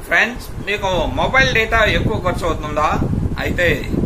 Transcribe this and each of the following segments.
friends మీకు mobile data ఎక్కువ ఖర్చు అవుతుందా అయితే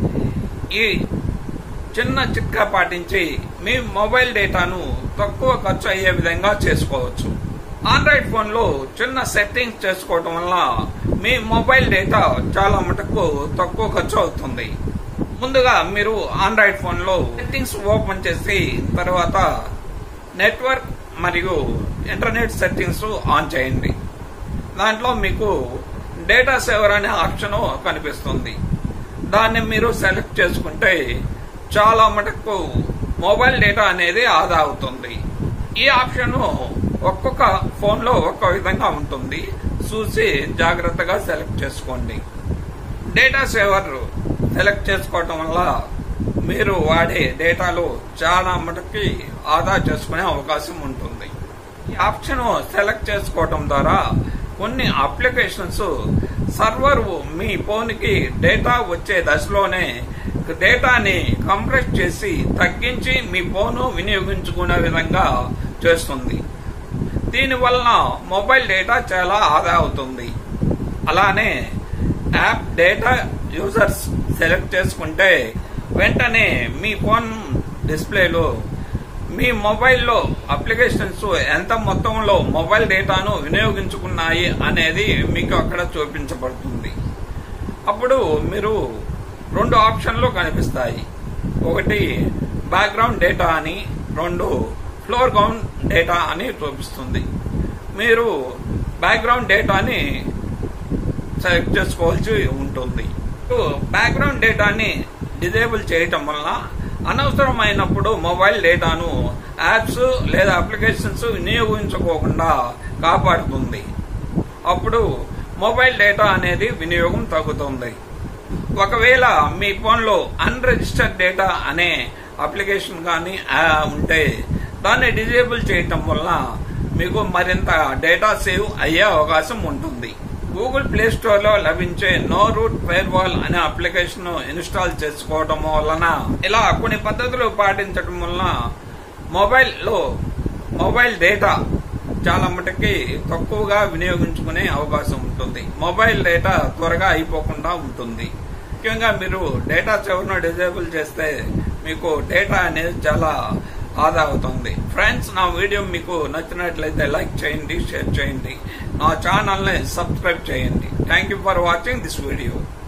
ఈ చిన్న చిట్కా పాటించి మీ మొబైల్ డేటాను తక్కువ ఖర్చు అయ్యే విధంగా చేసుకోవచ్చు ఆండ్రాయిడ్ ఫోన్లో చిన్న సెట్టింగ్స్ చేసుకోవటం వల్ల మీ మొబైల్ డేటా చాలా మటుకు తక్కువ ఖర్చు అవుతుంది ముందుగా మీరు ఆండ్రాయిడ్ ఫోన్లో సెట్టింగ్స్ ఓపెన్ చేసి తర్వాత నెట్వర్క్ మరియు ఇంటర్నెట్ సెట్టింగ్స్ ఆన్ చేయండి దాంట్లో మీకు డేటా సేవర్ అనే ఆప్షన్ కనిపిస్తుంది దాన్ని మీరు సెలెక్ట్ చేసుకుంటే చాలా మటుకు మొబైల్ డేటా అనేది ఆదా అవుతుంది ఈ ఆప్షన్ ఒక్కొక్క ఫోన్లో ఒక్కొక్క విధంగా ఉంటుంది చూసి జాగ్రత్తగా సెలెక్ట్ చేసుకోండి డేటా సేవర్ సెలెక్ట్ చేసుకోవటం వల్ల మీరు వాడే డేటాలో చాలా మటుకి ఆదా చేసుకునే అవకాశం ఉంటుంది ఈ ఆప్షన్ సెలెక్ట్ చేసుకోవటం ద్వారా కొన్ని అప్లికేషన్స్ సర్వర్ మీ ఫోన్కి డేటా వచ్చే దశలోనే డేటాని కంప్రెస్ చేసి తగ్గించి మీ ఫోన్ వినియోగించుకునే విధంగా చేస్తుంది దీనివలన మొబైల్ డేటా చాలా ఆదా అవుతుంది అలానే యాప్ డేటా యూజర్స్ సెలెక్ట్ చేసుకుంటే వెంటనే మీ ఫోన్ డిస్ప్లేలో మీ మొబైల్లో అప్లికేషన్స్ ఎంత మొత్తంలో మొబైల్ డేటాను వినియోగించుకున్నాయి అనేది మీకు అక్కడ చూపించబడుతుంది అప్పుడు మీరు రెండు ఆప్షన్లు కనిపిస్తాయి ఒకటి బ్యాక్గ్రౌండ్ డేటా అని రెండు ఫ్లోర్ గ్రౌండ్ డేటా అని చూపిస్తుంది మీరు బ్యాక్గ్రౌండ్ డేటాని సెలెక్ట్ చేసుకోవాల్సి ఉంటుంది బ్యాక్గ్రౌండ్ డేటాని డిజేబుల్ చేయటం వలన అనవసరమైనప్పుడు మొబైల్ డేటాను యాప్స్ లేదా అప్లికేషన్స్ వినియోగించుకోకుండా కాపాడుతుంది అప్పుడు మొబైల్ డేటా అనేది వినియోగం తగ్గుతుంది ఒకవేళ మీ ఫోన్లో అన్రిజిస్టర్డ్ డేటా అనే అప్లికేషన్ కానీ ఉంటే దాన్ని డిజేబుల్ చేయటం వల్ల మీకు మరింత డేటా సేవ్ అయ్యే అవకాశం ఉంటుంది గూగుల్ ప్లే స్టోర్ లో లభించే నో రూట్ ఫైర్ వాల్ అనే అప్లికేషన్ ఇన్స్టాల్ చేసుకోవడం వలన ఇలా కొన్ని పద్ధతులు పాటించడం వలన మొబైల్లో మొబైల్ డేటా చాలా మటుకి తక్కువగా వినియోగించుకునే అవకాశం ఉంటుంది మొబైల్ డేటా త్వరగా అయిపోకుండా ఉంటుంది ముఖ్యంగా మీరు డేటా చివరిను డిజేబుల్ చేస్తే మీకు డేటా అనేది చాలా ఆదా అవుతుంది ఫ్రెండ్స్ నా వీడియో మీకు నచ్చినట్లయితే లైక్ చేయండి షేర్ చేయండి నా ఛానల్ని సబ్స్క్రైబ్ చేయండి thank you for watching this video